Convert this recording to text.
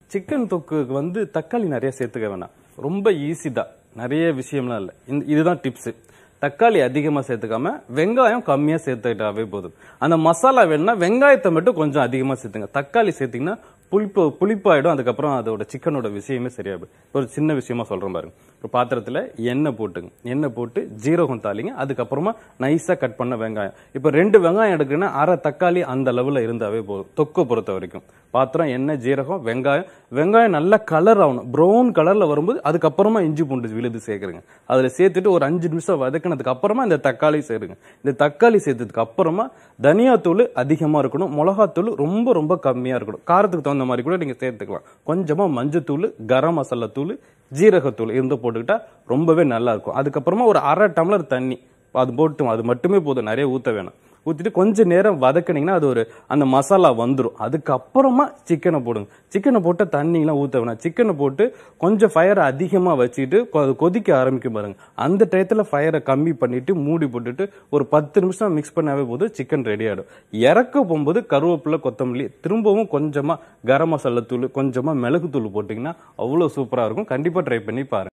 chicken தொக்குக்கு வந்து தக்காளி நிறைய சேர்த்துக்க வேணாம் ரொம்ப ஈஸி தான் நிறைய விஷயம்லாம் இல்லை இந்த இதுதான் டிப்ஸ் தக்காளி அதிகமா சேர்த்துக்காம வெங்காயம் கம்மியா சேர்த்துக்கிட்டாவே போதும் அந்த மசாலா வேணும்னா வெங்காயத்தை மட்டும் கொஞ்சம் அதிகமா சேர்த்துங்க தக்காளி சேர்த்தீங்கன்னா புளிப்பு புளிப்பாயிடும் அதுக்கப்புறம் அதோட சிக்கனோட விஷயமே சரியாயிடும் ஒரு சின்ன விஷயமா சொல்றேன் பாருங்க ஒரு பாத்திரத்துல எண்ணெய் போட்டுங்க எண்ணெய் போட்டு ஜீரகம் தாளிங்க அதுக்கப்புறமா நைஸா கட் பண்ண வெங்காயம் இப்போ ரெண்டு வெங்காயம் எடுக்குன்னா அரை தக்காளி அந்த லெவல்ல இருந்தாவே போதும் தொக்கை பொறுத்த வரைக்கும் பாத்திரம் எண்ணெய் ஜீரகம் வெங்காயம் வெங்காயம் நல்ல கலர் ஆகணும் ப்ரௌன் கலர்ல வரும்போது அதுக்கப்புறமா இஞ்சி பூண்டு விழுது சேர்க்குறங்க அதுல சேர்த்துட்டு ஒரு அஞ்சு நிமிஷம் வதக்கினதுக்கு அப்புறமா இந்த தக்காளி சேருங்க இந்த தக்காளி சேர்த்ததுக்கு அப்புறமா தனியாத்தூள் அதிகமா இருக்கணும் மிளகாத்தூள் ரொம்ப ரொம்ப கம்மியா இருக்கணும் காரத்துக்கு தகுந்த மாதிரி கூட நீங்க சேர்த்துக்கலாம் கொஞ்சமா மஞ்சத்தூள் கரம் மசாலா தூள் ஜீரகத்தூள் இருந்து போட்டுக்கிட்டா ரொம்பவே நல்லா இருக்கும் அதுக்கப்புறமா ஒரு அரை டம்ளர் தண்ணி அது போட்டு அது மட்டுமே போதும் நிறைய ஊத்த வேணாம் ஊத்திட்டு கொஞ்ச நேரம் வதக்குனீங்கன்னா அது ஒரு அந்த மசாலா வந்துடும் அதுக்கப்புறமா சிக்கனை போடுங்க சிக்கனை போட்டு தண்ணிலாம் ஊத்த வேணாம் சிக்கனை போட்டு கொஞ்சம் ஃபயரை அதிகமா வச்சுட்டு கொ- அது கொதிக்க ஆரம்பிக்கும் பாருங்க அந்த டயத்துல ஃபயரை கம்மி பண்ணிட்டு மூடி போட்டுட்டு ஒரு பத்து நிமிஷம் மிக்ஸ் பண்ணாவே போதும் சிக்கன் ரெடி ஆயிடும் இறக்க போகும்போது கருவேப்பிலை கொத்தமல்லி திரும்பவும் கொஞ்சமா கரம் மசாலா தூள் கொஞ்சமா மிளகு தூள் போட்டிங்கன்னா அவ்வளோ சூப்பரா இருக்கும் கண்டிப்பா ட்ரை பண்ணி பாருங்க